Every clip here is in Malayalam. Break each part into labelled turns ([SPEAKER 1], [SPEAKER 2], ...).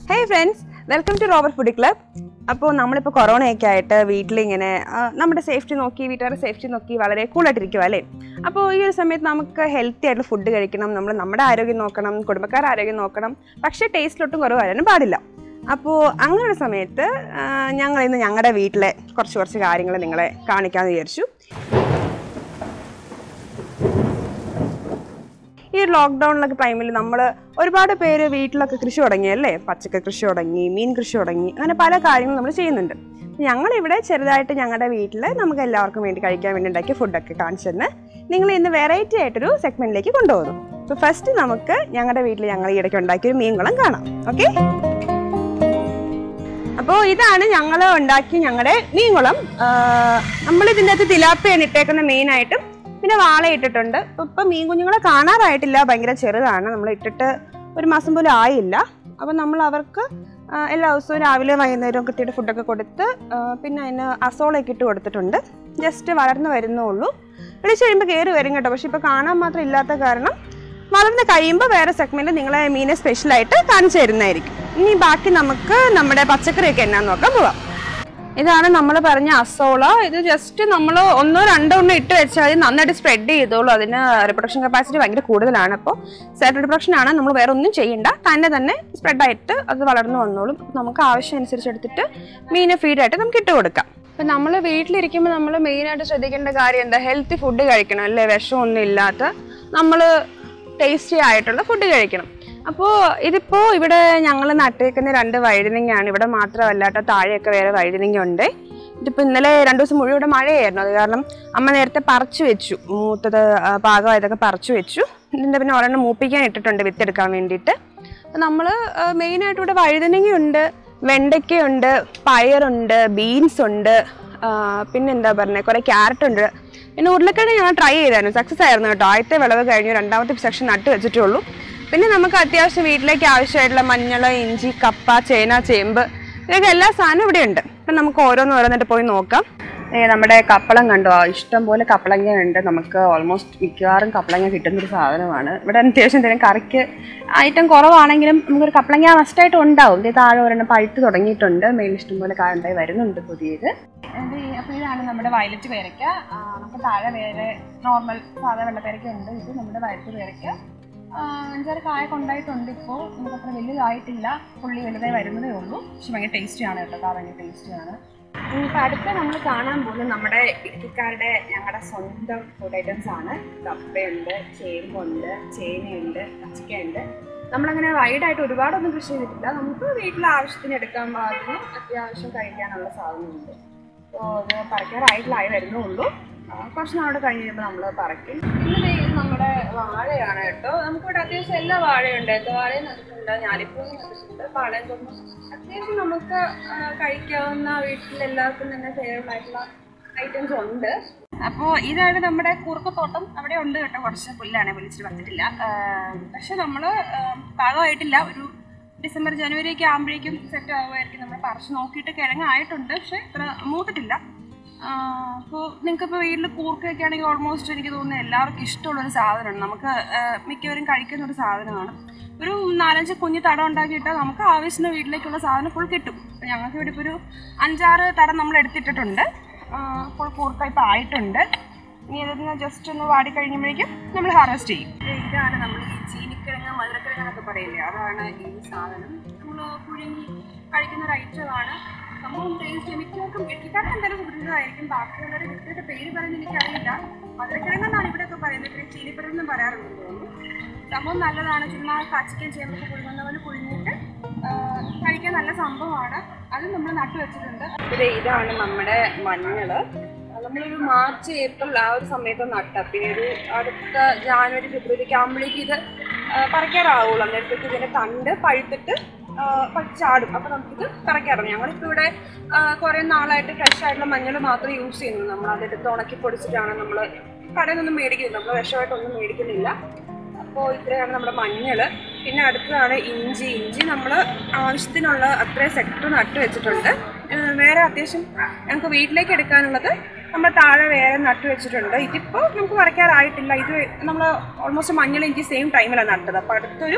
[SPEAKER 1] hey friends welcome to robber food club അപ്പോൾ നമ്മളിപ്പോൾ കൊറോണയൊക്കെ ആയിട്ട് വീട്ടിലിങ്ങനെ ആ, നമ്മുടെ സേഫ്റ്റി നോക്കി വീട്ടുകാരുടെ സേഫ്റ്റി നോക്കി വളരെ കൂളായിട്ടിരിക്കുക അല്ലേ അപ്പോൾ ഈ ഒരു സമയത്ത് നമുക്ക് ഹെൽത്തി ആയിട്ടുള്ള ഫുഡ് കഴിക്കണം നമ്മൾ നമ്മുടെ ആരോഗ്യം നോക്കണം കുടുംബക്കാരുടെ ആരോഗ്യം നോക്കണം പക്ഷേ ടേസ്റ്റിലൊട്ടും കുറവ് വരാനും പാടില്ല അപ്പോൾ അങ്ങനെയുള്ള സമയത്ത് ആ, ഞങ്ങൾ ഇന്ന് ഞങ്ങളുടെ വീട്ടിലെ കുറച്ച് കുറച്ച് കാര്യങ്ങൾ നിങ്ങളെ കാണിക്കാമെന്ന് വിചാരിച്ചു ഈ ഒരു ലോക്ക്ഡൗണിലൊക്കെ ടൈമിൽ നമ്മൾ ഒരുപാട് പേര് വീട്ടിലൊക്കെ കൃഷി തുടങ്ങിയല്ലേ പച്ചക്കറി കൃഷി തുടങ്ങി മീൻ കൃഷി തുടങ്ങി അങ്ങനെ പല കാര്യങ്ങളും നമ്മൾ ചെയ്യുന്നുണ്ട് ഞങ്ങളിവിടെ ചെറുതായിട്ട് ഞങ്ങളുടെ വീട്ടിൽ നമുക്ക് എല്ലാവർക്കും വേണ്ടി കഴിക്കാൻ വേണ്ടി ഉണ്ടാക്കിയ ഫുഡൊക്കെ കാണിച്ചു തന്നെ നിങ്ങൾ ഇന്ന് വെറൈറ്റി ആയിട്ടൊരു സെഗ്മെന്റിലേക്ക് കൊണ്ടുപോകുന്നു അപ്പോൾ ഫസ്റ്റ് നമുക്ക് ഞങ്ങളുടെ വീട്ടിൽ ഞങ്ങൾ ഈ ഇടയ്ക്ക് ഉണ്ടാക്കിയ ഒരു മീൻകുളം കാണാം ഓക്കെ അപ്പോൾ ഇതാണ് ഞങ്ങൾ ഉണ്ടാക്കിയ ഞങ്ങളുടെ മീൻകുളം നമ്മൾ ഇതിൻ്റെ അകത്ത് തിലാപ്പിയാണ് ഇട്ടേക്കുന്ന മെയിനായിട്ടും പിന്നെ വാള ഇട്ടിട്ടുണ്ട് ഇപ്പൊ ഇപ്പം മീൻ കുഞ്ഞുങ്ങളെ കാണാറായിട്ടില്ല ഭയങ്കര ചെറുതാണ് നമ്മൾ ഇട്ടിട്ട് ഒരു മാസം പോലും ആയില്ല അപ്പം നമ്മൾ അവർക്ക് ആ, എല്ലാ ദിവസവും രാവിലെ വൈകുന്നേരവും കൃത്യമായിട്ട് ഫുഡൊക്കെ കൊടുത്ത് ആ, പിന്നെ അതിന് അസോളൊക്കെ ഇട്ട് കൊടുത്തിട്ടുണ്ട് ജസ്റ്റ് വളർന്നു വരുന്നുള്ളൂ വിളിച്ച് കഴിയുമ്പോൾ കയറി വരും കേട്ടോ പക്ഷെ ഇപ്പോൾ കാണാൻ മാത്രം ഇല്ലാത്ത കാരണം വളർന്ന് കഴിയുമ്പോൾ വേറെ സെഗ്മെന്റ് നിങ്ങളെ മീനെ സ്പെഷ്യലായിട്ട് കാണിച്ചു തരുന്നതായിരിക്കും ഇനി ബാക്കി നമുക്ക് നമ്മുടെ പച്ചക്കറിയൊക്കെ എന്നാന്ന് നോക്കാൻ പോവാം ഇതാണ് നമ്മൾ പറഞ്ഞ അസോള ഇത് ജസ്റ്റ് നമ്മൾ ഒന്നോ രണ്ടോ എണ്ണം ഇട്ട് വെച്ചാൽ മതി നന്നായിട്ട് സ്പ്രെഡ് ചെയ്തോളൂ അതിന് റിപ്രൊഡക്ഷൻ കപ്പാസിറ്റി ഭയങ്കര കൂടുതലാണ് അപ്പോൾ സെൽഫ് റിപ്രൊഡക്ഷൻ ആണ് നമ്മൾ വേറെ ഒന്നും ചെയ്യണ്ട തന്നെ തന്നെ സ്പ്രെഡ് ആയിട്ട് അത് വളർന്നു വന്നോളും നമുക്ക് ആവശ്യം അനുസരിച്ച് എടുത്തിട്ട് മീനെ ഫീഡായിട്ട് നമുക്ക് ഇട്ട് കൊടുക്കാം അപ്പം നമ്മൾ വീട്ടിലിരിക്കുമ്പോൾ നമ്മൾ മെയിനായിട്ട് ശ്രദ്ധിക്കേണ്ട കാര്യം എന്താ ഹെൽത്തി ഫുഡ് കഴിക്കണം അല്ലേ വിഷമൊന്നും ഇല്ലാത്ത നമ്മൾ ടേസ്റ്റി ആയിട്ടുള്ള ഫുഡ് കഴിക്കണം അപ്പോൾ ഇതിപ്പോൾ ഇവിടെ ഞങ്ങൾ നട്ടേക്കുന്ന രണ്ട് വഴുതനങ്ങയാണ് ഇവിടെ മാത്രമല്ല കേട്ടോ താഴെയൊക്കെ വേറെ വഴുതനങ്ങ ഉണ്ട് ഇതിപ്പോൾ ഇന്നലെ രണ്ട് ദിവസം മുഴുവൻ ഇവിടെ മഴയായിരുന്നു അത് കാരണം അമ്മ നേരത്തെ പറിച്ചു വെച്ചു മൂത്തത് ആ, പാകമായതൊക്കെ പറിച്ചു വെച്ചു ഇതിൻ്റെ പിന്നെ ഒരെണ്ണം മൂപ്പിക്കാൻ ഇട്ടിട്ടുണ്ട് വിത്തെടുക്കാൻ വേണ്ടിയിട്ട് നമ്മൾ മെയിനായിട്ട് ഇവിടെ വഴുതനങ്ങയുണ്ട് വെണ്ടയ്ക്കയുണ്ട് പയറുണ്ട് ബീൻസ് ഉണ്ട് ആ, പിന്നെ എന്താ പറയുക കുറേ ക്യാരറ്റ് ഉണ്ട് പിന്നെ ഉരുളക്കിഴങ്ങ് ഞങ്ങൾ ട്രൈ ചെയ്തായിരുന്നു സക്സസ് ആയിരുന്നു കേട്ടോ ആദ്യത്തെ വിളവ് കഴിഞ്ഞു രണ്ടാമത്തെ സെക്ഷൻ നട്ട് വെച്ചിട്ടേ ഉള്ളൂ പിന്നെ നമുക്ക് അത്യാവശ്യം വീട്ടിലേക്ക് ആവശ്യമായിട്ടുള്ള മഞ്ഞൾ ഇഞ്ചി കപ്പ ചേന ചേമ്പ് ഇതൊക്കെ എല്ലാ സാധനവും ഇവിടെ ഉണ്ട് അപ്പം നമുക്ക് ഓരോന്ന് ഓരോന്നിട്ട് പോയി നോക്കാം ഏ, നമ്മുടെ കപ്പളം കണ്ടോ ഇഷ്ടം പോലെ കപ്പളങ്ങ ഉണ്ട് നമുക്ക് ഓൾമോസ്റ്റ് മിക്കവാറും കപ്പളങ്ങ കിട്ടുന്ന ഒരു സാധനമാണ് ഇവിടെ അത്യാവശ്യം എന്തെങ്കിലും കറിക്ക് ഐറ്റം കുറവാണെങ്കിലും നമുക്കൊരു കപ്പളങ്ങ മസ്റ്റായിട്ട് ഉണ്ടാവും ഇത് താഴെ ഒരെണ്ണം പഴുത്ത് തുടങ്ങിയിട്ടുണ്ട് മെയിൻ ഇഷ്ടം പോലെ കായുണ്ടായി വരുന്നുണ്ട് പുതിയത് അപ്പോൾ ഇതാണ് നമ്മുടെ വയലറ്റ് പേരയ്ക്ക ആ, നമുക്ക് താഴെ വേറെ നോർമൽ സാധാ വെള്ളപ്പേരയ്ക്ക ഉണ്ട് ഇത് നമ്മുടെ വയലറ്റ് പേരയ്ക്ക ആ, അഞ്ചാറ് കായ കൊണ്ടായിട്ടുണ്ട് ഇപ്പോൾ നമുക്ക് അത്ര വലുതായിട്ടില്ല പുള്ളി വലുതായി വരുന്നതേ ഉള്ളൂ പക്ഷെ ഭയങ്കര ടേസ്റ്റിയാണ് കേട്ടോ കാ ഭയങ്കര ടേസ്റ്റിയാണ് ഇനിയിപ്പോൾ അടുത്ത നമ്മൾ കാണാൻ പോകുന്നത് നമ്മുടെ ഇടുക്കിക്കാരുടെ ഞങ്ങളുടെ സ്വന്തം ഫുഡ് ഐറ്റംസ് ആണ് കപ്പയുണ്ട് ചേമ്പുണ്ട് ചേനയുണ്ട് പച്ചക്കയുണ്ട് നമ്മളങ്ങനെ വൈഡായിട്ട് ഒരുപാടൊന്നും കൃഷി ചെയ്തിട്ടില്ല നമുക്ക് വീട്ടിൽ ആവശ്യത്തിന് എടുക്കാൻ പാകത്തിന് അത്യാവശ്യം കഴിക്കാനുള്ള സാധനമുണ്ട് അപ്പോൾ അത് പറിക്കാറായിട്ടില്ലായി വരുന്നുള്ളൂ ആ, കുറച്ച് നാളോട് കഴിഞ്ഞ് കഴിയുമ്പോൾ നമ്മൾ പറിക്കും പിന്നെ ദേ ഇത് നമ്മുടെ വാഴയാണ് കേട്ടോ നമുക്കിവിടെ അത്യാവശ്യം എല്ലാ വാഴയുണ്ട് ഏത്ത വാഴയും നട്ടിട്ടുണ്ട് ഞാലിപ്പൂവും നട്ടിട്ടുണ്ട് പാളയം തൊന്നും അത്യാവശ്യം നമുക്ക് ആ, കഴിക്കാവുന്ന വീട്ടിൽ എല്ലാവർക്കും തന്നെ ഫേവറബിൾ ആയിട്ടുള്ള ഐറ്റംസ് ഉണ്ട് അപ്പോൾ ഇതാണ് നമ്മുടെ കുറുക്കത്തോട്ടം അവിടെ ഉണ്ട് കേട്ടോ കുറച്ച് പുല്ലാണ് വിളിച്ചിട്ട് വന്നിട്ടില്ല ആ, പക്ഷെ നമ്മൾ പാകമായിട്ടില്ല ഒരു ഡിസംബർ ജനുവരി ഒക്കെ ആകുമ്പോഴേക്കും സെറ്റ് ആകുമായിരിക്കും നമ്മൾ പറിച്ച് നോക്കിയിട്ട് കിഴങ്ങായിട്ടുണ്ട് പക്ഷെ ഇത്ര മൂത്തിട്ടില്ല അപ്പോൾ നിങ്ങൾക്കിപ്പോൾ വീട്ടിൽ കൂർക്കയൊക്കെ ആണെങ്കിൽ ഓൾമോസ്റ്റ് എനിക്ക് തോന്നുന്നു എല്ലാവർക്കും ഇഷ്ടമുള്ളൊരു സാധനമാണ് നമുക്ക് ആ, മിക്കവരും കഴിക്കുന്ന ഒരു സാധനമാണ് ഒരു നാലഞ്ച് കുഞ്ഞ് തടം ഉണ്ടാക്കിയിട്ടാൽ നമുക്ക് ആവശ്യത്തിന് വീട്ടിലേക്കുള്ള സാധനം ഫുൾ കിട്ടും അപ്പോൾ ഞങ്ങൾക്ക് ഇവിടെ ഇപ്പോൾ ഒരു അഞ്ചാറ് തടം നമ്മൾ എടുത്തിട്ടിട്ടുണ്ട് ഫുൾ കൂർക്ക ഇപ്പോൾ ആയിട്ടുണ്ട് ഇനി ഇതൊന്ന് ജസ്റ്റ് ഒന്ന് വാടി കഴിയുമ്പോഴേക്കും നമ്മൾ ഹാർവെസ്റ്റ് ചെയ്യും ഇതാണ് നമ്മൾ ഈ ചീനിക്കിഴങ്ങ് മധുരക്കിഴങ്ങ് എന്നൊക്കെ പറയില്ലേ അതാണ് ഈ സാധനം നമ്മൾ പുഴുങ്ങി കഴിക്കുന്ന ഒരു ഐറ്റമാണ് സംഭവം ടേസ്റ്റ് മിക്കവർക്കും ഇട്ടിക്കാർക്ക് എന്തായാലും സുഹൃത്തുക്കളായിരിക്കും ബാക്കിയുള്ളവർ കൃത്യമായിട്ട് പേര് പറയുന്നത് എനിക്കറിയില്ല മധുരക്കിഴങ്ങെന്നാണ് ഇവിടെയൊക്കെ പറയുന്നത് പിന്നെ ചീനിപ്പിഴന്ന് പറയാറുണ്ടെന്ന് തോന്നുന്നു സംഭവം നല്ലതാണ് ചുമ്മാ കച്ചിക്കൻ ചെയ്യുമ്പോൾ പുഴുങ്ങുന്ന പോലെ പുഴുങ്ങിയിട്ട് ആ, കഴിക്കാൻ നല്ല സംഭവമാണ് അത് നമ്മൾ നട്ടു വെച്ചിട്ടുണ്ട് ഇതാണ് നമ്മുടെ മഞ്ഞള് നമ്മളൊരു മാർച്ച് ഏപ്രിൽ ആ ഒരു സമയത്ത് നട്ട പിന്നെ ഒരു അടുത്ത ജാനുവരി ഫെബ്രുവരി ഒക്കെ ആകുമ്പോഴേക്കും ഇത് ആ, പറിക്കാറാവുള്ളൂ അന്നേരത്തേക്ക് ഇതിന്റെ തണ്ട് പഴുത്തിട്ട് ആ, പച്ചാടും അപ്പൊ നമുക്കിത് പറിക്കാറുണ്ട് ഞങ്ങളിപ്പോൾ ഇവിടെ ആ, കുറേ നാളായിട്ട് ഫ്രഷ് ആയിട്ടുള്ള മഞ്ഞൾ മാത്രമേ യൂസ് ചെയ്യുന്നു നമ്മൾ അതെടുത്ത് ഉണക്കി പൊടിച്ചിട്ടാണ് നമ്മൾ കടയിൽ നിന്നൊന്നും മേടിക്കുന്നില്ല നമ്മൾ വിഷമായിട്ടൊന്നും മേടിക്കുന്നില്ല അപ്പോൾ ഇത്രയാണ് നമ്മുടെ മഞ്ഞൾ പിന്നെ അടുത്തതാണ് ഇഞ്ചി ഇഞ്ചി നമ്മൾ ആവശ്യത്തിനുള്ള അത്രയും സെക്ടർ നട്ട് വെച്ചിട്ടുണ്ട് ഏഹ് വേറെ അത്യാവശ്യം ഞങ്ങൾക്ക് വീട്ടിലേക്ക് എടുക്കാനുള്ളത് നമ്മൾ താഴെ വേറെ നട്ട് വെച്ചിട്ടുണ്ട് ഇതിപ്പോൾ നമുക്ക് പറിക്കാറായിട്ടില്ല ഇത് നമ്മൾ ഓൾമോസ്റ്റ് മഞ്ഞൾ ഇഞ്ചി സെയിം ടൈമിലാണ് നട്ടത് അപ്പോൾ അടുത്തൊരു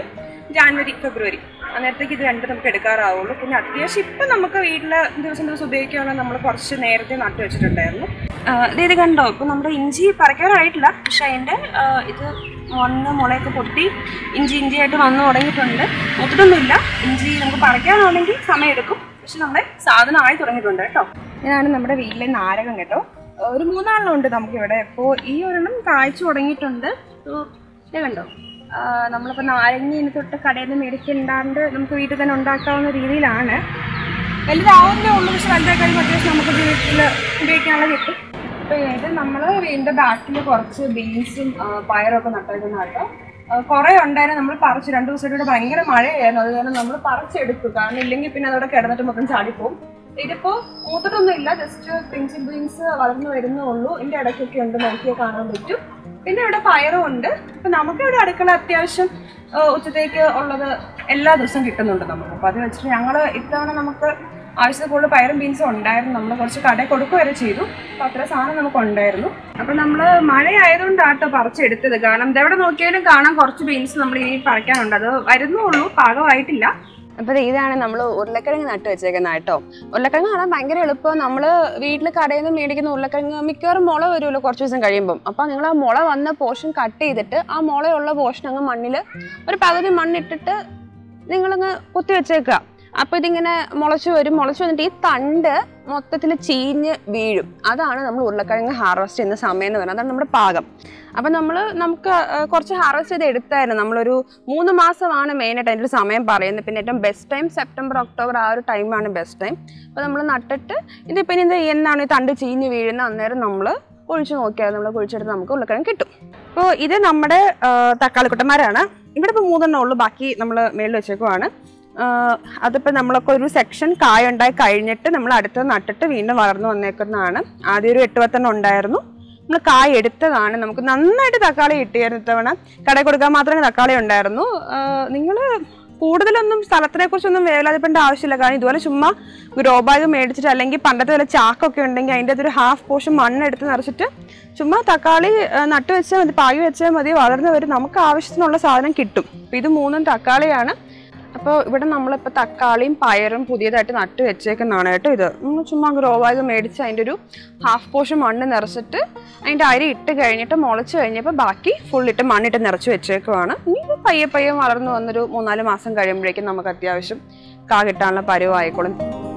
[SPEAKER 1] ജാനുവരി ഫെബ്രുവരി അന്നേരത്തേക്ക് ഇത് രണ്ടും നമുക്ക് എടുക്കാറാവുള്ളൂ പിന്നെ അത്യാവശ്യം ഇപ്പം നമുക്ക് വീട്ടിൽ ദിവസം ദിവസം ഉപയോഗിക്കാനുള്ള നമ്മൾ കുറച്ച് നേരത്തെ നട്ടു വെച്ചിട്ടുണ്ടായിരുന്നു ആ, ദേ ഇത് കണ്ടോ ഇപ്പം നമ്മുടെ ഇഞ്ചി പറിക്കാറായിട്ടില്ല പക്ഷെ അതിൻ്റെ ആ, ഇത് വന്ന് മുളയൊക്കെ പൊട്ടി ഇഞ്ചി ഇഞ്ചിയായിട്ട് വന്നു തുടങ്ങിയിട്ടുണ്ട് ഒത്തിട്ടൊന്നുമില്ല ഇഞ്ചി നമുക്ക് പറിക്കാനാണെങ്കിൽ സമയമെടുക്കും പക്ഷെ നമ്മുടെ സാധനം ആയി തുടങ്ങിയിട്ടുണ്ട് കേട്ടോ ഇതാണ് നമ്മുടെ വീട്ടിലെ നാരകം കേട്ടോ ഒരു മൂന്നാലെണ്ണം ഉണ്ട് നമുക്കിവിടെ ഇപ്പോൾ ഈ ഒരെണ്ണം കായ്ച്ചു തുടങ്ങിയിട്ടുണ്ട് അപ്പോൾ ഇത് കണ്ടോ ആ, നമ്മളിപ്പോൾ നാരങ്ങ ഇനി തൊട്ട് കടയിൽ നിന്ന് മേടിക്കണ്ടാണ്ട് നമുക്ക് വീട്ടിൽ തന്നെ ഉണ്ടാക്കാവുന്ന രീതിയിലാണ് വലുതാവുന്നേ ഉള്ളൂ പക്ഷെ വലുതായി കഴിയുമ്പോൾ അത്യാവശ്യം നമുക്ക് വീട്ടിൽ ഉപയോഗിക്കാനുള്ള കിട്ടും അപ്പോൾ ഇത് നമ്മൾ വീടിൻ്റെ ബാക്കിൽ കുറച്ച് ബീൻസും പയറൊക്കെ നട്ടേക്കുന്ന കേട്ടോ കുറേ ഉണ്ടായിരുന്നു നമ്മൾ പറിച്ച് രണ്ട് ദിവസമായിട്ട് ഭയങ്കര മഴയായിരുന്നു അത് കാരണം നമ്മൾ പറിച്ചെടുത്തു കാരണം ഇല്ലെങ്കിൽ പിന്നെ അതവിടെ കിടന്നിട്ട് മൊത്തം ചാടിപ്പോവും ഇതിപ്പോ മൂത്തിട്ടൊന്നും ഇല്ല ജസ്റ്റ് പിഞ്ച് ബീൻസ് വളർന്നു വരുന്നേ ഉള്ളൂ ഇതിന്റെ ഇടയ്ക്കൊക്കെ ഉണ്ട് നോക്കിയാൽ കാണാൻ പറ്റും പിന്നെ ഇവിടെ പയറും ഉണ്ട് അപ്പൊ നമുക്ക് ഇവിടെ അടുക്കള അത്യാവശ്യം ആ, ഉച്ചത്തേക്ക് ഉള്ളത് എല്ലാ ദിവസവും കിട്ടുന്നുണ്ട് നമുക്ക് അപ്പൊ അത് വെച്ചിട്ട് ഞങ്ങള് ഇത്തവണ നമുക്ക് ആവശ്യത്തിൽ കൂടുതൽ പയറും ബീൻസും ഉണ്ടായിരുന്നു നമ്മൾ കുറച്ച് കടയിൽ കൊടുക്കുക വരെ ചെയ്തു അപ്പൊ അത്ര സാധനം നമുക്ക് ഉണ്ടായിരുന്നു അപ്പൊ നമ്മള് മഴ ആയതുകൊണ്ടാട്ടോ പറിച്ചെടുത്തത് കാരണം ഇതെവിടെ നോക്കിയാലും കാണാൻ കുറച്ച് ബീൻസ് നമ്മൾ ഇനി പറിക്കാനുണ്ട് അത് വരുന്നുള്ളൂ പാകമായിട്ടില്ല അപ്പോൾ ഇതാണ് നമ്മൾ ഉരുളക്കിഴങ്ങ് നട്ട് വെച്ചേക്കുന്ന കേട്ടോ ഉരുളക്കിഴങ്ങ് കാണാൻ ഭയങ്കര എളുപ്പം നമ്മൾ വീട്ടിൽ കടയിൽ നിന്ന് മേടിക്കുന്ന ഉരുളക്കിഴങ്ങ് മിക്കവാറും മുള വരുമല്ലോ കുറച്ച് ദിവസം കഴിയുമ്പം അപ്പോൾ നിങ്ങൾ ആ മുള വന്ന പോർഷൻ കട്ട് ചെയ്തിട്ട് ആ മുളയുള്ള പോർഷൻ അങ്ങ് മണ്ണിൽ ഒരു പകുതി മണ്ണിട്ടിട്ട് നിങ്ങളങ്ങ് കുത്തി വെച്ചേക്കുക അപ്പോൾ ഇതിങ്ങനെ മുളച്ച് വരും മുളച്ച് വന്നിട്ട് ഈ തണ്ട് മൊത്തത്തിൽ ചീഞ്ഞ് വീഴും അതാണ് നമ്മൾ ഉരുളക്കിഴങ്ങ് ഹാർവസ്റ്റ് ചെയ്യുന്ന സമയം എന്ന് പറയുന്നത് അതാണ് നമ്മുടെ പാകം അപ്പം നമ്മൾ നമുക്ക് ആ, കുറച്ച് ഹാർവസ്റ്റ് ചെയ്ത് എടുത്തായിരുന്നു നമ്മളൊരു മൂന്ന് മാസമാണ് മെയിനായിട്ട് അതിൻ്റെ ഒരു സമയം പറയുന്നത് പിന്നെ ഏറ്റവും ബെസ്റ്റ് ടൈം സെപ്റ്റംബർ ഒക്ടോബർ ആ ഒരു ടൈമാണ് ബെസ്റ്റ് ടൈം അപ്പോൾ നമ്മൾ നട്ടിട്ട് ഇതിപ്പോൾ ഇനി ഇത് എന്നാണ് ഈ തണ്ട് ചീഞ്ഞ് വീഴുന്നത് അന്നേരം നമ്മൾ ഒഴിച്ച് നോക്കിയാൽ നമ്മൾ കുഴിച്ചെടുത്ത് നമുക്ക് ഉരുളക്കിഴങ്ങ് കിട്ടും അപ്പോൾ ഇത് നമ്മുടെ ആ, തക്കാളിക്കുട്ടന്മാരാണ് ഇവിടെ ഇപ്പോൾ മൂന്നെണ്ണം ഉള്ളൂ ബാക്കി നമ്മൾ മേളിൽ വെച്ചേക്കുവാണ് ആഹ് അതിപ്പോൾ നമ്മളൊക്കെ ഒരു സെക്ഷൻ കായ ഉണ്ടായി കഴിഞ്ഞിട്ട് നമ്മൾ അടുത്തത് നട്ടിട്ട് വീണ്ടും വളർന്നു വന്നേക്കുന്നതാണ് ആദ്യം ഒരു എട്ട് പത്തെണ്ണം ഉണ്ടായിരുന്നു നമ്മൾ കായ എടുത്തതാണ് നമുക്ക് നന്നായിട്ട് തക്കാളി കിട്ടിയായിരുന്നു ഇത്തവണ കടയിൽ കൊടുക്കാൻ മാത്രമേ തക്കാളി ഉണ്ടായിരുന്നു നിങ്ങൾ കൂടുതലൊന്നും സ്ഥലത്തിനെ കുറിച്ചൊന്നും വേവലാതിപ്പെടേണ്ട ആവശ്യമില്ല കാരണം ഇതുപോലെ ചുമ്മാ ഗ്രോ ബാഗ് മേടിച്ചിട്ട് അല്ലെങ്കിൽ പണ്ടത്തെ വല്ല ചാക്കൊക്കെ ഉണ്ടെങ്കിൽ അതിൻ്റെ അകത്തൊരു ഹാഫ് പോർഷൻ മണ്ണെടുത്ത് നിറച്ചിട്ട് ചുമ്മാ തക്കാളി ആ, നട്ട് വെച്ചാൽ മതി പാകി വെച്ചാൽ മതി വളർന്നു വരും നമുക്ക് ആവശ്യത്തിനുള്ള സാധനം കിട്ടും അപ്പം ഇത് മൂന്നും തക്കാളിയാണ് അപ്പോൾ ഇവിടെ നമ്മളിപ്പോൾ തക്കാളിയും പയറും പുതിയതായിട്ട് നട്ട് വെച്ചേക്കുന്നതാണ് കേട്ടോ ഇത് നമ്മൾ ചുമ്മാ ഗ്രോ ബാഗ് മേടിച്ച് അതിൻ്റെ ഒരു ഹാഫ് പോർഷൻ മണ്ണ് നിറച്ചിട്ട് അതിൻ്റെ അരി ഇട്ട് കഴിഞ്ഞിട്ട് മുളച്ച് കഴിഞ്ഞപ്പോൾ ബാക്കി ഫുൾ ഇട്ട് മണ്ണിട്ട് നിറച്ച് വെച്ചേക്കുവാണ് ഇനി ഇത് പയ്യെ പയ്യെ വളർന്നു വന്നൊരു മൂന്നാല് മാസം കഴിയുമ്പോഴേക്കും നമുക്ക് അത്യാവശ്യം കാ കിട്ടാനുള്ള പരുവായിക്കോളും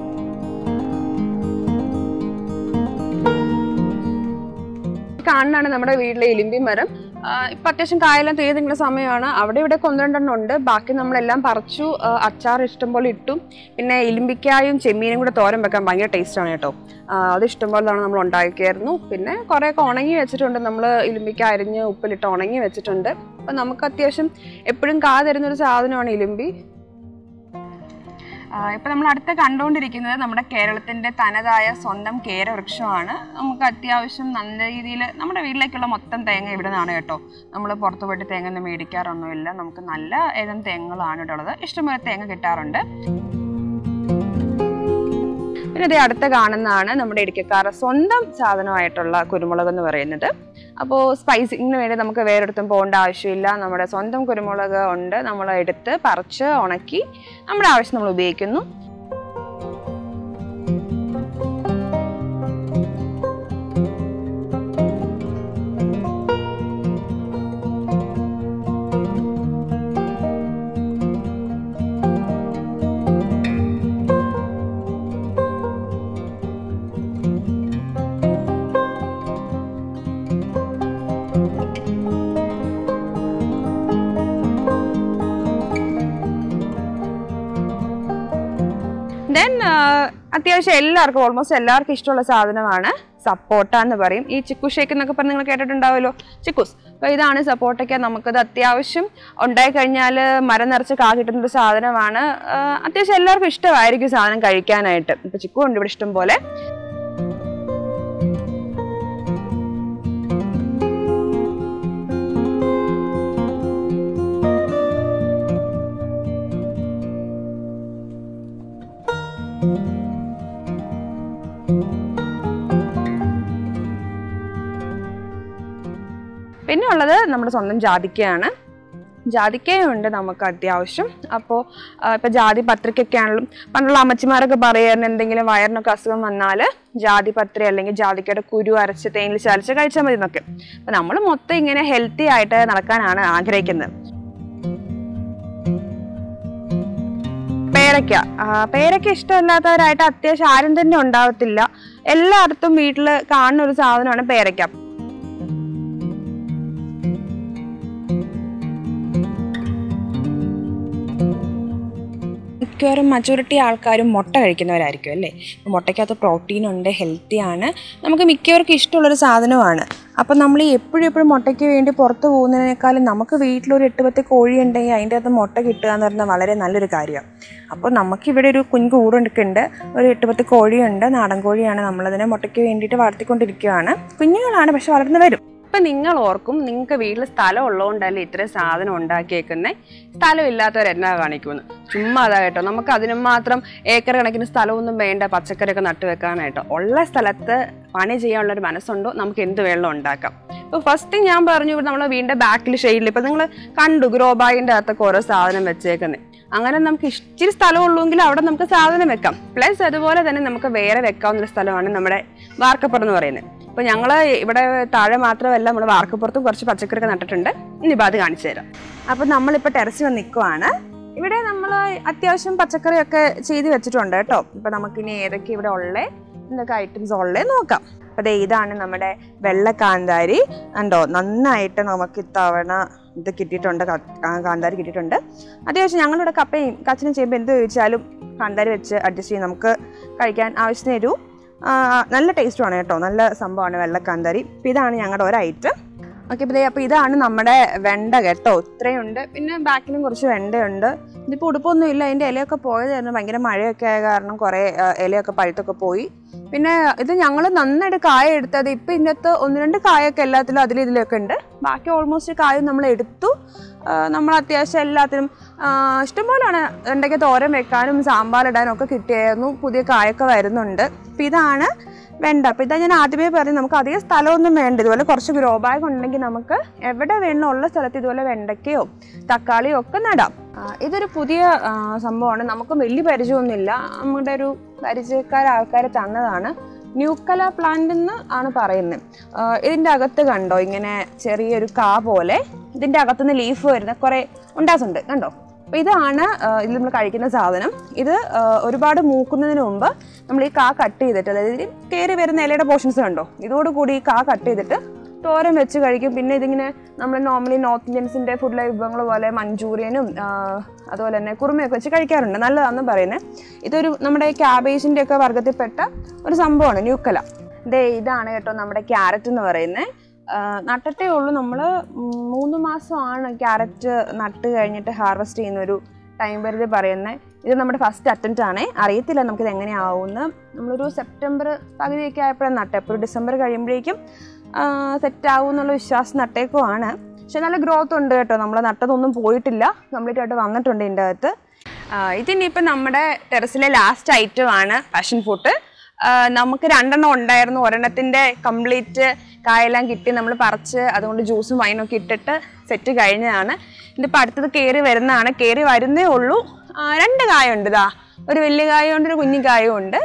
[SPEAKER 1] കാണുന്നതാണ് നമ്മുടെ വീട്ടിലെ ഇലിമ്പി മരം ആ, ഇപ്പൊ അത്യാവശ്യം കായെല്ലാം തീർന്നിങ്ങനെ സമയമാണ് അവിടെ ഇവിടെ ഒന്ന് രണ്ടെണ്ണം ഉണ്ട് ബാക്കി നമ്മളെല്ലാം പറിച്ചു ആ, അച്ചാർ ഇഷ്ടംപോലെ ഇട്ടു പിന്നെ ഇലിമ്പിക്കായും ചെമ്മീനും കൂടെ തോരൻ വെക്കാൻ ഭയങ്കര ടേസ്റ്റ് ആണ് കേട്ടോ ആ, അത് ഇഷ്ടംപോലെ തവണ നമ്മൾ ഉണ്ടാക്കിയായിരുന്നു പിന്നെ കുറേയൊക്കെ ഉണങ്ങി വെച്ചിട്ടുണ്ട് നമ്മൾ ഇലിമ്പിക്ക അരിഞ്ഞ് ഉപ്പിലിട്ട് ഉണങ്ങി വെച്ചിട്ടുണ്ട് അപ്പം നമുക്ക് അത്യാവശ്യം എപ്പോഴും കാ തരുന്നൊരു സാധനമാണ് ഇലിമ്പി ഇപ്പം നമ്മൾ അടുത്ത് കണ്ടുകൊണ്ടിരിക്കുന്നത് നമ്മുടെ കേരളത്തിൻ്റെ തനതായ സ്വന്തം കേരവൃക്ഷമാണ് നമുക്ക് അത്യാവശ്യം നല്ല രീതിയിൽ നമ്മുടെ വീട്ടിലേക്കുള്ള മൊത്തം തേങ്ങ ഇവിടെ നിന്നാണ് കേട്ടോ നമ്മൾ പുറത്ത് പോയിട്ട് തേങ്ങ ഒന്നും മേടിക്കാറൊന്നുമില്ല നമുക്ക് നല്ല ഏതും തേങ്ങകളാണ് ഇവിടെ ഉള്ളത് ഇഷ്ടംപോലെ തേങ്ങ കിട്ടാറുണ്ട് പിന്നെ ഇത് അടുത്ത് കാണുന്നതാണ് നമ്മുടെ ഇടുക്കിക്കാരുടെ സ്വന്തം സാധനമായിട്ടുള്ള കുരുമുളക് എന്ന് പറയുന്നത് അപ്പോൾ സ്പൈസിങ്ങിന് വേണ്ടി നമുക്ക് വേറൊരിടത്തും പോകേണ്ട ആവശ്യമില്ല നമ്മുടെ സ്വന്തം കുരുമുളക് ഉണ്ട് നമ്മൾ എടുത്ത് പറിച്ച് ഉണക്കി നമ്മുടെ ആവശ്യം നമ്മൾ ഉപയോഗിക്കുന്നു ദെൻ അത്യാവശ്യം എല്ലാവർക്കും ഓൾമോസ്റ്റ് എല്ലാവർക്കും ഇഷ്ടമുള്ള സാധനമാണ് സപ്പോട്ട എന്ന് പറയും ഈ ചിക്കു ഷേക്ക് എന്നൊക്കെ പറഞ്ഞ് നിങ്ങൾ കേട്ടിട്ടുണ്ടാവുമല്ലോ ചിക്കുസ് അപ്പോൾ ഇതാണ് സപ്പോട്ടയ്ക്ക നമുക്കത് അത്യാവശ്യം ഉണ്ടായി കഴിഞ്ഞാൽ മരം നിറച്ച് കാ കിട്ടുന്ന ഒരു സാധനമാണ് ആ, അത്യാവശ്യം എല്ലാവർക്കും ഇഷ്ടമായിരിക്കും ഈ സാധനം കഴിക്കാനായിട്ട് ഇപ്പം ചിക്കു ഉണ്ട് ഇവിടെ ഇഷ്ടം പോലെ പിന്നെ ഉള്ളത് നമ്മുടെ സ്വന്തം ജാതിക്കയാണ് ജാതിക്കയും ഉണ്ട് നമുക്ക് അത്യാവശ്യം അപ്പോൾ ഇപ്പോൾ ജാതി പത്രിക്കൊക്കെ ആണെങ്കിലും പണ്ടുള്ള അമ്മച്ചിമാരൊക്കെ പറയായിരുന്നു എന്തെങ്കിലും വയറിനൊക്കെ അസുഖം വന്നാൽ ജാതി പത്രി അല്ലെങ്കിൽ ജാതിക്കയുടെ കുരു അരച്ച് തേനിൽ ചരച്ച് കഴിച്ചാൽ മതി എന്നൊക്കെ അപ്പം നമ്മൾ മൊത്തം ഇങ്ങനെ ഹെൽത്തി ആയിട്ട് നടക്കാനാണ് ആഗ്രഹിക്കുന്നത് പേരയ്ക്ക ആ, പേരയ്ക്ക ഇഷ്ടമല്ലാത്തവരായിട്ട് അത്യാവശ്യം ആരും തന്നെ ഉണ്ടാവത്തില്ല എല്ലായിടത്തും വീട്ടിൽ കാണുന്ന ഒരു സാധനമാണ് പേരയ്ക്ക മിക്കവാറും മജോറിറ്റി ആൾക്കാരും മുട്ട കഴിക്കുന്നവരായിരിക്കും അല്ലേ അപ്പോൾ മുട്ടയ്ക്കകത്ത് പ്രോട്ടീൻ ഉണ്ട് ഹെൽത്തി ആണ് നമുക്ക് മിക്കവർക്കും ഇഷ്ടമുള്ളൊരു സാധനമാണ് അപ്പം നമ്മൾ ഈ എപ്പോഴും എപ്പോഴും മുട്ടയ്ക്ക് വേണ്ടി പുറത്ത് പോകുന്നതിനേക്കാളും നമുക്ക് വീട്ടിലൊരു എട്ട് പത്ത് കോഴി ഉണ്ടെങ്കിൽ അതിൻ്റെ അകത്ത് മുട്ട കിട്ടുക എന്ന് പറഞ്ഞാൽ വളരെ നല്ലൊരു കാര്യമാണ് അപ്പോൾ നമുക്കിവിടെ ഒരു കുഞ്ഞു കൂടൊക്കെ ഉണ്ട് ഒരു എട്ട് പത്ത് കോഴിയുണ്ട് നാടൻ കോഴിയാണ് നമ്മളതിനെ മുട്ടയ്ക്ക് വേണ്ടിയിട്ട് വളർത്തിക്കൊണ്ടിരിക്കുകയാണ് കുഞ്ഞുങ്ങളാണ് പക്ഷെ വളർന്നു വരും ഇപ്പം നിങ്ങൾ ഓർക്കും നിങ്ങൾക്ക് വീട്ടിൽ സ്ഥലം ഉള്ളതുകൊണ്ടല്ലേ ഇത്രയും സാധനം ഉണ്ടാക്കിയേക്കുന്നത് സ്ഥലം ഇല്ലാത്തവർ എന്നാ കാണിക്കുമെന്ന് ചുമ്മാ അതാ കേട്ടോ നമുക്ക് അതിനും മാത്രം ഏക്കർ കണക്കിന് സ്ഥലമൊന്നും വേണ്ട പച്ചക്കറിയൊക്കെ നട്ടു വെക്കാനായിട്ടോ ഉള്ള സ്ഥലത്ത് പണി ചെയ്യാനുള്ള ഒരു മനസ്സുണ്ടോ നമുക്ക് എന്ത് വെള്ളം ഉണ്ടാക്കാം ഇപ്പോൾ ഫസ്റ്റ് ഞാൻ പറഞ്ഞു ഇവിടെ നമ്മളെ വീടിൻ്റെ ബാക്കിൽ ഷെയ്ഡിൽ ഇപ്പം നിങ്ങൾ കണ്ടു ഗ്രോ ബാഗിൻ്റെ അകത്തൊക്കെ ഓരോ സാധനം വെച്ചേക്കുന്നത് അങ്ങനെ നമുക്ക് ഇച്ചിരി സ്ഥലം ഉള്ളൂങ്കിൽ അവിടെ നമുക്ക് സാധനം വെക്കാം പ്ലസ് അതുപോലെ തന്നെ നമുക്ക് വേറെ വെക്കാവുന്ന ഒരു സ്ഥലമാണ് നമ്മുടെ വാർക്കപ്പുറം എന്ന് പറയുന്നത് അപ്പോൾ ഞങ്ങൾ ഇവിടെ താഴെ മാത്രമല്ല നമ്മുടെ വാർക്കപ്പുറത്തും കുറച്ച് പച്ചക്കറിയൊക്കെ നട്ടിട്ടുണ്ട് ഇനിയിപ്പോൾ അത് കാണിച്ചു തരാം അപ്പോൾ നമ്മളിപ്പോൾ ടെറസിൽ വന്ന് നിൽക്കുവാണ് ഇവിടെ നമ്മൾ അത്യാവശ്യം പച്ചക്കറിയൊക്കെ ചെയ്ത് വെച്ചിട്ടുണ്ട് കേട്ടോ ഇപ്പോൾ നമുക്കിനി ഏതൊക്കെ ഇവിടെ ഉള്ളേ എന്തൊക്കെ ഐറ്റംസ് ഉള്ളേ നോക്കാം അപ്പോൾ ദേ ഇതാണ് നമ്മുടെ വെള്ളക്കാന്താരി ഉണ്ടോ നന്നായിട്ട് നമുക്ക് ഇത്തവണ ഇത് കിട്ടിയിട്ടുണ്ട് ക- ആ കാന്താരി കിട്ടിയിട്ടുണ്ട് അത്യാവശ്യം ഞങ്ങളിവിടെ കപ്പയും കച്ചനും ചെയ്യുമ്പോൾ എന്ത് ചോദിച്ചാലും കാന്താരി വെച്ച് അഡ്ജസ്റ്റ് ചെയ്ത് നമുക്ക് കഴിക്കാൻ ആവശ്യത്തിന് ഒരു ആ, നല്ല ടേസ്റ്റുമാണ് കേട്ടോ നല്ല സംഭവമാണ് വെള്ളക്കാന്താരി അപ്പോൾ ഇതാണ് ഞങ്ങളുടെ ഒരു ഐറ്റം ഓക്കെ ഇപ്പോൾ അപ്പോൾ ഇതാണ് നമ്മുടെ വെണ്ട കേട്ടോ ഇത്രയുണ്ട് പിന്നെ ബാക്കിലും കുറച്ച് വെണ്ടയുണ്ട് ഇതിപ്പോൾ ഉടുപ്പൊന്നും ഇല്ല അതിൻ്റെ ഇലയൊക്കെ പോയതായിരുന്നു ഭയങ്കര മഴയൊക്കെ ആയ കാരണം കുറേ ആ, ഇലയൊക്കെ പഴുത്തൊക്കെ പോയി പിന്നെ ഇത് ഞങ്ങൾ നന്നായിട്ട് കായ എടുത്തത് ഇപ്പം ഇതിൻ്റെ അകത്ത് ഒന്ന് രണ്ട് കായൊക്കെ എല്ലാത്തിലും അതിലും ഇതിലൊക്കെ ഉണ്ട് ബാക്കി ഓൾമോസ്റ്റ് കായും നമ്മൾ എടുത്തു ആ, നമ്മൾ അത്യാവശ്യം എല്ലാത്തിനും ആ, ഇഷ്ടംപോലെയാണ് വെണ്ടയ്ക്ക തോരൻ വെക്കാനും സാമ്പാറിടാനും ഒക്കെ കിട്ടിയായിരുന്നു പുതിയ കായൊക്കെ വരുന്നുണ്ട് അപ്പം ഇതാണ് വേണ്ട അപ്പം ഇതാ ഞാൻ ആദ്യമേ പറഞ്ഞു നമുക്ക് അധികം സ്ഥലമൊന്നും വേണ്ട ഇതുപോലെ കുറച്ച് ഗ്രോ ബാഗ് ഉണ്ടെങ്കിൽ നമുക്ക് എവിടെ വേണോ ഉള്ള സ്ഥലത്ത് ഇതുപോലെ വെണ്ടയ്ക്കയോ തക്കാളിയോ ഒക്കെ നടാം ആ, ഇതൊരു പുതിയ ആ, സംഭവമാണ് നമുക്ക് വലിയ പരിചയമൊന്നുമില്ല നമ്മുടെ ഒരു പരിചയക്കാർ ആൾക്കാർ തന്നതാണ് ന്യൂക്കല പ്ലാന്റ് എന്ന് ആണ് പറയുന്നത് ഇതിൻ്റെ അകത്ത് കണ്ടോ ഇങ്ങനെ ചെറിയൊരു കാ പോലെ ഇതിൻ്റെ അകത്തുനിന്ന് ലീഫ് വരുന്ന കുറേ ഉണ്ടാസുണ്ട് കണ്ടോ അപ്പോൾ ഇതാണ് ആ, ഇതിൽ നമ്മൾ കഴിക്കുന്ന സാധനം ഇത് ആ, ഒരുപാട് മൂക്കുന്നതിന് മുമ്പ് നമ്മൾ ഈ കാ കട്ട് ചെയ്തിട്ട് അതായത് ഇതിൽ കയറി വരുന്ന ഇലയുടെ പോർഷൻസ് കണ്ടോ ഇതോടുകൂടി ഈ കാ കട്ട് ചെയ്തിട്ട് തോരൻ വെച്ച് കഴിക്കും പിന്നെ ഇതിങ്ങനെ നമ്മൾ നോർമലി നോർത്ത് ഇന്ത്യൻസിൻ്റെ ഫുഡിലെ വിഭവങ്ങൾ പോലെ മഞ്ചൂറിയനും ആ, അതുപോലെ തന്നെ കുറുമയൊക്കെ വെച്ച് കഴിക്കാറുണ്ട് നല്ലതാണെന്ന് പറയുന്നത് ഇതൊരു നമ്മുടെ ക്യാബേജിൻ്റെ ഒക്കെ വർഗ്ഗത്തിൽപ്പെട്ട ഒരു സംഭവമാണ് ന്യൂക്കല ദേ ഇതാണ് കേട്ടോ നമ്മുടെ ക്യാരറ്റ് എന്ന് പറയുന്നത് നട്ടിട്ടേ ഉള്ളൂ നമ്മൾ മൂന്ന് മാസമാണ് ക്യാരറ്റ് നട്ട് കഴിഞ്ഞിട്ട് ഹാർവെസ്റ്റ് ചെയ്യുന്ന ഒരു ടൈം പരിധി പറയുന്നത് ഇത് നമ്മുടെ ഫസ്റ്റ് അറ്റംപ്റ്റ് ആണ് അറിയത്തില്ല നമുക്കിത് എങ്ങനെയാവുമെന്ന് നമ്മളൊരു സെപ്റ്റംബർ പകുതിയൊക്കെ ആയപ്പോഴാണ് നട്ടെ അപ്പോൾ ഒരു ഡിസംബർ കഴിയുമ്പോഴേക്കും സെറ്റ് ആവും എന്നുള്ള വിശ്വാസം നട്ടേക്കുവാണ് പക്ഷെ നല്ല ഗ്രോത്ത് ഉണ്ട് കേട്ടോ നമ്മൾ നട്ടതൊന്നും പോയിട്ടില്ല കംപ്ലീറ്റ് ആയിട്ട് വന്നിട്ടുണ്ട് ഇതിൻ്റെ അകത്ത് ഇതിനിപ്പോൾ നമ്മുടെ ടെറസിലെ ലാസ്റ്റ് ഐറ്റം ആണ് പാഷൻ ഫ്രൂട്ട് നമുക്ക് രണ്ടെണ്ണം ഉണ്ടായിരുന്നു ഒരെണ്ണത്തിൻ്റെ കംപ്ലീറ്റ് കായെല്ലാം കിട്ടി നമ്മൾ പറിച്ച് അതുകൊണ്ട് ജ്യൂസും വൈനൊക്കെ ഇട്ടിട്ട് സെറ്റ് കഴിഞ്ഞതാണ് ഇതിപ്പോൾ അടുത്തത് കയറി വരുന്നതാണ് കയറി വരുന്നേ ഉള്ളൂ ആ, രണ്ട് കായുണ്ട് ഇതാ ഒരു വലിയ കായുണ്ട് ഒരു കുഞ്ഞു കായും ഉണ്ട്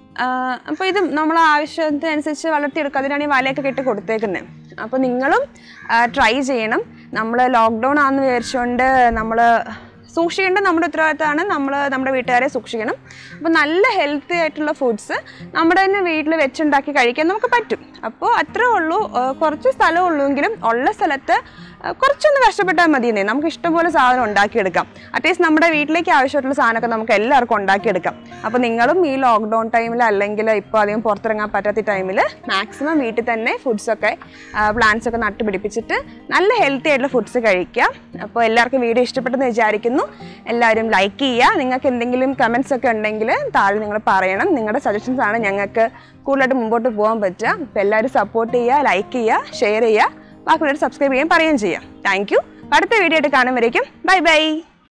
[SPEAKER 1] അപ്പോൾ ഇത് നമ്മൾ ആവശ്യത്തിനനുസരിച്ച് വളർത്തിയെടുക്കുക അതിനാണ് ഈ വലയൊക്കെ കെട്ടി കൊടുത്തേക്കുന്നത് അപ്പോൾ നിങ്ങളും ട്രൈ ചെയ്യണം നമ്മൾ ലോക്ക്ഡൗൺ ആണെന്ന് വിചാരിച്ചുകൊണ്ട് നമ്മൾ സൂക്ഷിക്കേണ്ടത് നമ്മുടെ ഉത്തരവാദിത്തമാണ് നമ്മൾ നമ്മുടെ വീട്ടുകാരെ സൂക്ഷിക്കണം അപ്പോൾ നല്ല ഹെൽത്തി ആയിട്ടുള്ള ഫുഡ്സ് നമ്മുടെ തന്നെ വീട്ടിൽ വെച്ചുണ്ടാക്കി കഴിക്കാൻ നമുക്ക് പറ്റും അപ്പോൾ അത്രേ ഉള്ളൂ ആ, കുറച്ച് സ്ഥലം ഉള്ളൂവെങ്കിലും ഉള്ള സ്ഥലത്ത് ആ, കുറച്ചൊന്ന് കഷ്ടപ്പെട്ടാൽ മതിയെന്നേ നമുക്ക് ഇഷ്ടംപോലെ സാധനം ഉണ്ടാക്കിയെടുക്കാം അറ്റ്ലീസ്റ്റ് നമ്മുടെ വീട്ടിലേക്ക് ആവശ്യമായിട്ടുള്ള സാധനമൊക്കെ നമുക്ക് എല്ലാവർക്കും ഉണ്ടാക്കിയെടുക്കാം അപ്പോൾ നിങ്ങളും ഈ ലോക്ക്ഡൗൺ ടൈമിൽ അല്ലെങ്കിൽ ഇപ്പോൾ അധികം പുറത്തിറങ്ങാൻ പറ്റാത്ത ടൈമിൽ മാക്സിമം വീട്ടിൽ തന്നെ ഫുഡ്സൊക്കെ പ്ലാന്റ്സ് ഒക്കെ നട്ടുപിടിപ്പിച്ചിട്ട് നല്ല ഹെൽത്തി ആയിട്ടുള്ള ഫുഡ്സ് കഴിക്കുക അപ്പോൾ എല്ലാവർക്കും വീഡിയോ ഇഷ്ടപ്പെട്ടെന്ന് വിചാരിക്കുന്നു എല്ലാവരും ലൈക്ക് ചെയ്യുക നിങ്ങൾക്ക് എന്തെങ്കിലും കമൻസ് ഒക്കെ ഉണ്ടെങ്കിൽ താഴെ നിങ്ങൾ പറയണം നിങ്ങളുടെ സജഷൻസ് ആണ് ഞങ്ങൾക്ക് കൂടുതലായിട്ട് മുമ്പോട്ട് പോകാൻ പറ്റുക അപ്പോൾ എല്ലാവരും സപ്പോർട്ട് ചെയ്യുക ലൈക്ക് ചെയ്യുക ഷെയർ ചെയ്യുക ബാക്കിയുള്ളവർ സബ്സ്ക്രൈബ് ചെയ്യാൻ പറയുകയും ചെയ്യാം താങ്ക് യു അടുത്ത വീഡിയോ ആയിട്ട് കാണുമ്പോഴേക്കും ബൈ ബൈ